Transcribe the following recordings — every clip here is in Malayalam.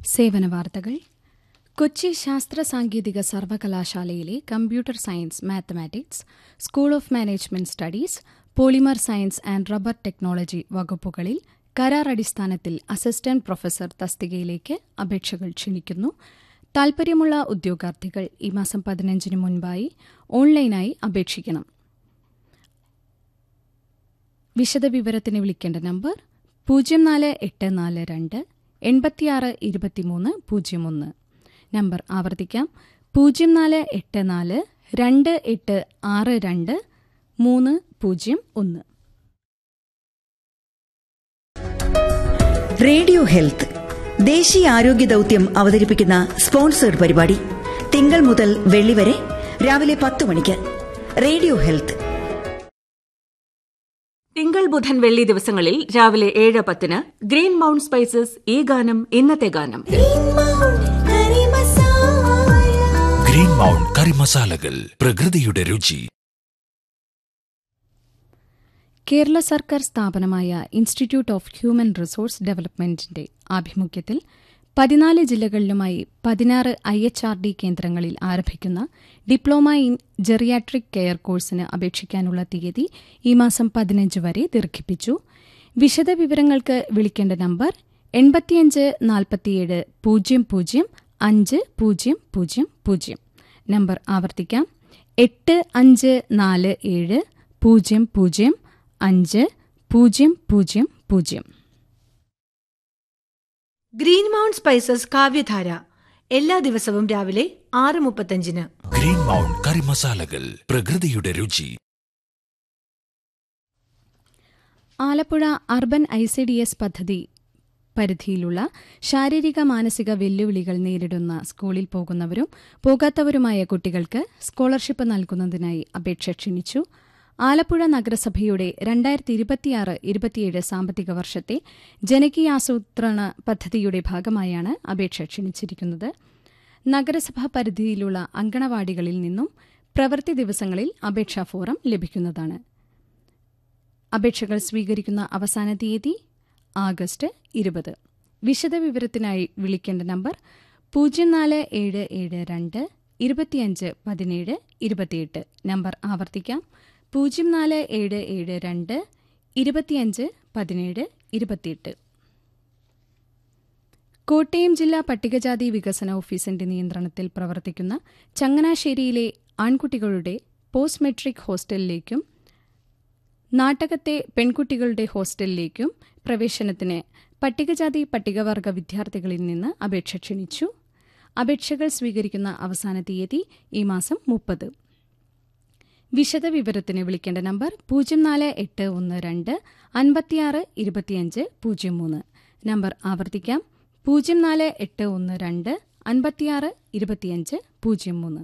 സേവന വാർത്തകൾ കൊച്ചി ശാസ്ത്ര സാങ്കേതിക സർവകലാശാലയിലെ computer science mathematics school of management studies polymer science and rubber technology വകുപ്പുകളിൽ കരാർ അടിസ്ഥാനത്തിൽ അസിസ്റ്റന്റ് പ്രൊഫസർ തസ്തികയിലേക്ക് അപേക്ഷകൾ ക്ഷണിക്കുന്നു താൽപര്യമുള്ള ഉദ്യോഗാർത്ഥികൾ ഈ മാസം പതിനഞ്ചിന് മുൻപായി ഓൺലൈനായി അപേക്ഷിക്കണം വിശദവിവരത്തിന് വിളിക്കേണ്ട നമ്പർ പൂജ്യം നാല് എട്ട് നാല് രണ്ട് എൺപത്തിയാറ് ഇരുപത്തിമൂന്ന് പൂജ്യം ഒന്ന് നമ്പർ ആവർത്തിക്കാം പൂജ്യം നാല് എട്ട് നാല് രണ്ട് എട്ട് ആറ് രണ്ട് മൂന്ന് പൂജ്യം ഒന്ന് റേഡിയോ ഹെൽത്ത് ദേശീയ ആരോഗ്യ ദൗത്യം അവതരിപ്പിക്കുന്ന സ്പോൺസേഡ് പരിപാടി തിങ്കൾ മുതൽ വെള്ളി വരെ രാവിലെ പത്ത് മണിക്ക് റേഡിയോ ഹെൽത്ത് തിങ്കൾ ബുധൻ വെള്ളി ദിവസങ്ങളിൽ രാവിലെ ഏഴ് പത്തിന് ഗ്രീൻ മൗണ്ട് സ്പൈസസ് ഈ ഗാനം ഇന്നത്തെ ഗാനം ഗ്രീൻ മൗണ്ട് കറി മസാലകൾ പ്രകൃതിയുടെ രുചി കേരള സർക്കാർ സ്ഥാപനമായ ഇൻസ്റ്റിറ്റ്യൂട്ട് ഓഫ് ഹ്യൂമൻ റിസോഴ്സ് ഡെവലപ്മെന്റിന്റെ ആഭിമുഖ്യത്തിൽ പതിനാല് ജില്ലകളിലുമായി പതിനാറ് ഐ എച്ച് ആർ ഡി കേന്ദ്രങ്ങളിൽ ആരംഭിക്കുന്ന ഡിപ്ലോമ ഇൻ ജെറിയാട്രിക് കെയർ കോഴ്സിന് അപേക്ഷിക്കാനുള്ള തീയതി ഈ മാസം പതിനഞ്ച് വരെ ദീർഘിപ്പിച്ചു വിശദവിവരങ്ങൾക്ക് വിളിക്കേണ്ട നമ്പർ എൺപത്തിയഞ്ച് നാൽപ്പത്തിയേഴ് പൂജ്യം പൂജ്യം അഞ്ച് പൂജ്യം പൂജ്യം പൂജ്യം നമ്പർ ആവർത്തിക്കാം എട്ട് അഞ്ച് നാല് ഏഴ് പൂജ്യം പൂജ്യം അഞ്ച് പൂജ്യം പൂജ്യം പൂജ്യം ഗ്രീൻ മൗണ്ട് സ്പൈസസ് കാവ്യധാര എല്ലാ ദിവസവും രാവിലെ ആറ് മുപ്പത്തഞ്ചിന് ഗ്രീൻ മൗണ്ട് കറി മസാലകൾ പ്രകൃതിയുടെ രുചി Alappuzha urban I C D S പദ്ധതി പരിധിയിലുള്ള ശാരീരിക മാനസിക വെല്ലുവിളികൾ നേരിടുന്ന സ്കൂളിൽ പോകുന്നവരും പോകാത്തവരുമായ കുട്ടികൾക്ക് സ്കോളർഷിപ്പ് നൽകുന്നതിനായി അപേക്ഷ ക്ഷണിച്ചു ആലപ്പുഴ നഗരസഭയുടെ രണ്ടായിരത്തി ഇരുപത്തിയാറ് ഇരുപത്തിയേഴ് സാമ്പത്തിക വർഷത്തെ ജനകീയാസൂത്രണ പദ്ധതിയുടെ ഭാഗമായാണ് അപേക്ഷ ക്ഷണിച്ചിരിക്കുന്നത് നഗരസഭാ പരിധിയിലുള്ള അങ്കണവാടികളിൽ നിന്നും പ്രവൃത്തി ദിവസങ്ങളിൽ അപേക്ഷാ ഫോറം ലഭിക്കുന്നതാണ് അപേക്ഷകൾ സ്വീകരിക്കുന്ന അവസാന തീയതി ആഗസ്റ്റ് ഇരുപത് വിശദവിവരത്തിനായി വിളിക്കേണ്ട നമ്പർ പൂജ്യം നാല് ഏഴ് ഏഴ് രണ്ട് ഇരുപത്തിയഞ്ച് പതിനേഴ് ഇരുപത്തിയെട്ട് നമ്പർ ആവർത്തിക്കാം പൂജ്യം നാല് ഏഴ് ഏഴ് രണ്ട് ഇരുപത്തിയഞ്ച് പതിനേഴ് ഇരുപത്തിയെട്ട് കോട്ടയം ജില്ലാ പട്ടികജാതി വികസന ഓഫീസിന്റെ നിയന്ത്രണത്തിൽ പ്രവർത്തിക്കുന്ന ചങ്ങനാശ്ശേരിയിലെ ആൺകുട്ടികളുടെ പോസ്റ്റ് മെട്രിക് ഹോസ്റ്റലിലേക്കും നാട്ടകത്തെ പെൺകുട്ടികളുടെ ഹോസ്റ്റലിലേക്കും പ്രവേശനത്തിന് പട്ടികജാതി പട്ടികവർഗ വിദ്യാർത്ഥികളിൽ നിന്ന് അപേക്ഷ ക്ഷണിച്ചു അപേക്ഷകൾ സ്വീകരിക്കുന്ന അവസാന തീയതി ഈ മാസം മുപ്പത് വിശദവിവരത്തിന് വിളിക്കേണ്ട നമ്പർ പൂജ്യം നാല് എട്ട് ഒന്ന് രണ്ട് അൻപത്തിയാറ് ഇരുപത്തിയഞ്ച് പൂജ്യം മൂന്ന് നമ്പർ ആവർത്തിക്കാം പൂജ്യം നാല് എട്ട് ഒന്ന് രണ്ട് അൻപത്തിയാറ് ഇരുപത്തിയഞ്ച് പൂജ്യം മൂന്ന്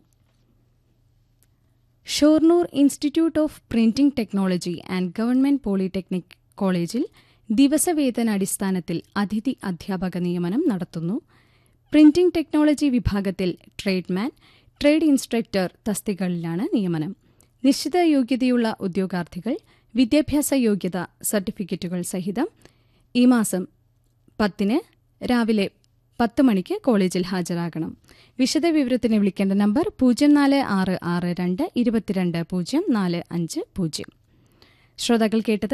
Shoranur institute of printing technology and government polytechnic കോളേജിൽ ദിവസവേതനാടിസ്ഥാനത്തിൽ അതിഥി അധ്യാപക നിയമനം നടത്തുന്നു പ്രിന്റിംഗ് ടെക്നോളജി വിഭാഗത്തിൽ ട്രേഡ്മാൻ ട്രേഡ് ഇൻസ്ട്രക്ടർ തസ്തികകളിലാണ് നിയമനം നിശ്ചിത യോഗ്യതയുള്ള ഉദ്യോഗാർത്ഥികൾ വിദ്യാഭ്യാസ യോഗ്യത സർട്ടിഫിക്കറ്റുകൾ സഹിതം ഈ മാസം പത്തിന് രാവിലെ പത്ത് മണിക്ക് കോളേജിൽ ഹാജരാകണം വിശദവിവരത്തിന് വിളിക്കേണ്ട നമ്പർ പൂജ്യം നാല് ആറ് ആറ് രണ്ട് ഇരുപത്തിരണ്ട് പൂജ്യം നാല് അഞ്ച് പൂജ്യം ശ്രോതാക്കൾ കേട്ടത്